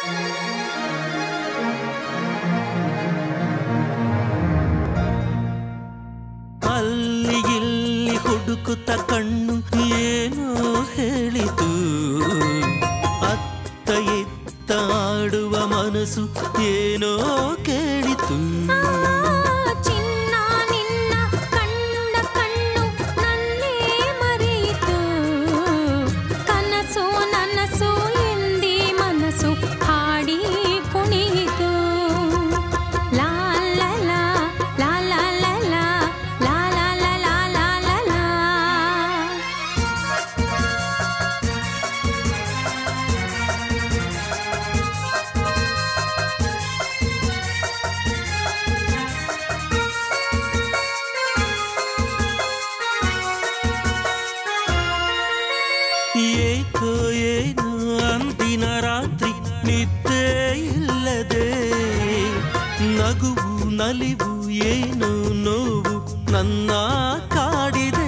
ಅಲ್ಲಿ ಇಲ್ಲಿ ಹುಡುಕುತ್ತ ಕಣ್ಣು ಏನೋ ಹೇಳಿತು ಅತ್ತ ಇತ್ತ ಆಡುವ ಮನಸ್ಸು ಏನೋ ಕೇಳಿತು ಚಿನ್ನ ನಿನ್ನ ಕಂಡ ಕಣ್ಣು ನನ್ನೇ ಮರೆಯಿತು ಕನಸು ನನಸು ಎಂದಿ ಮನಸ್ಸು ಹಾಡಿ ಕುಣಿಯಿತು ಲಾ ಲಾ ಲಾ ಲಾ ಲಾ ಲಾ ಲಾ ಲಾ ಲಾ ಲಾ ಲಾ ಲಾ ಲಾ ಲಾ ಏಕೋ ಏನು ಅಂದಿನ ರಾತ್ರಿ ನಿದ್ದೆ ಇಲ್ಲದೆ ನಗುವು ನಲಿವು ಏನು ನೋವು ನನ್ನ ಕಾಡಿದೆ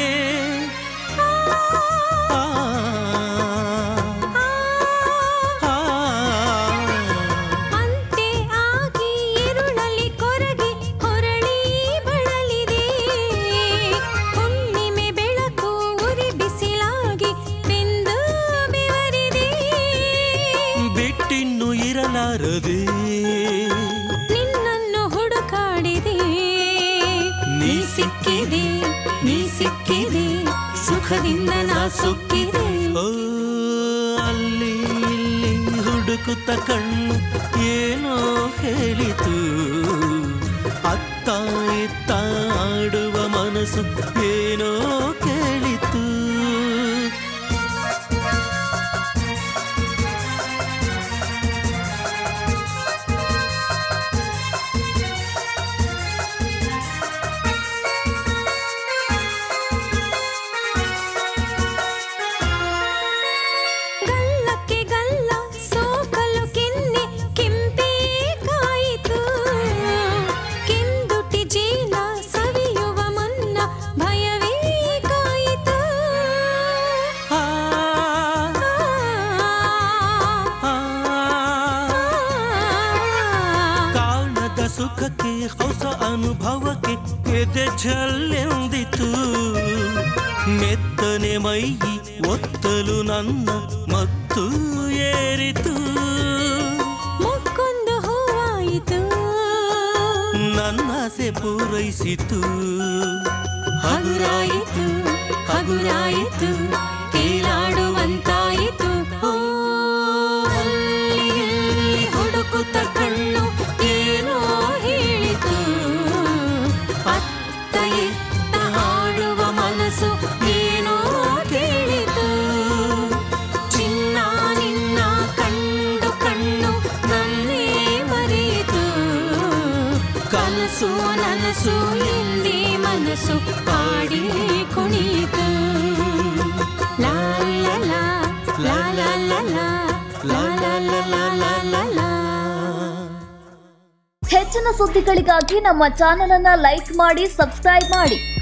ಆ, ಆ, ಅಂತೆ ಆಗಿ ഇരുಳಲಿ ಕೊರಗಿ ಹೊರಳಿ ಬಳಲಿದೆ ಹುಣ್ಣಿಮೆ ಬೆಳಕು ಉರಿ ಬಿಸಿಲಾಗಿ ಬೆಂದು ಬೆವರಿದೆ ಬಿಟ್ಟಿನ್ನು ಇರಲಾರದೆ ನಿನ್ನನ್ನು ಹುಡುಕಾಡಿದೆ ನೀ ಸಿಕ್ಕಿದೆ ನೀ ಸಿಕ್ಕಿದೆ ಸುಖದಿಂದ ನಾ ಸುಕ್ಕಿದೆ ಓ ಅಲ್ಲಿ ಇಲ್ಲಿ ಹುಡುಕುತ್ತ ಕಣ್ಣು ಏನೋ ಹೇಳಿತು ಅತ್ತ ಇತ್ತ ಆಡುವ ಮನಸ್ಸು ಏನೋ ಕೇಳಿತು ಗಲ್ಲಕ್ಕೆ ಗಲ್ಲ ಸೋಕಲು ಕೆನ್ನೆ ಕೆಂಪೇ ಕಾಯಿತು ಕೆಂದುಟಿ ಜೀಲ ಸವಿಯುವ ಮುನ್ನ ಭಯವೇ ಕಾಯಿತು ಆ, ಆ, ಕಾಣದ ಸುಖಕ್ಕೆ ಹೊಸ ಅನುಭವಕ್ಕೆ ಎದೆ ಝಲ್ಲೆಂದಿತು ಮೆತ್ತನೆ ಮೈ ಒತ್ತಲು ನನ್ನ ಮತ್ತು ಏರಿತು ಮುಕ್ಕೊಂದು ಹೂವಾಯಿತು ನನ್ನಾಸೆ ಪೂರೈಸಿತು ಹಗುರಾಯಿತು ಹಗುರಾಯಿತು ಕೇಳಾಡುವಂತಾಯಿತು ಓ, ಅಲ್ಲಿ ಇಲ್ಲಿ ಹುಡುಕುತ್ತ ಕಣ್ಣು ಏನೋ ಹೇಳಿತು ಅತ್ತ ಇತ್ತ ಆಡುವ ಮನಸ್ಸು ಏನೋ ಕೇಳಿತು ಚಿನ್ನ ನಿನ್ನ ಕಂಡು ಕಣ್ಣು ನನ್ನೇ ಮರೆಯಿತು ಕನಸು ನನಸು ಎಂದಿ ಮನಸ್ಸು ಹಾಡಿ ಕುಣಿಯಿತು ಲಾ ಲಾ ಲಾ ಲಾ ಲಾ ಲಾ ಲಾ ಲಾ ಲಾ ಲಾ ಲಾ ಲಾ ಲಾ ಹೆಚ್ಚಿನ ಸುದ್ದಿಗಳಿಗಾಗಿ ನಮ್ಮ ಚಾನೆಲ್ ಅನ್ನ ಲೈಕ್ ಮಾಡಿ ಸಬ್ಸ್ಕ್ರೈಬ್ ಮಾಡಿ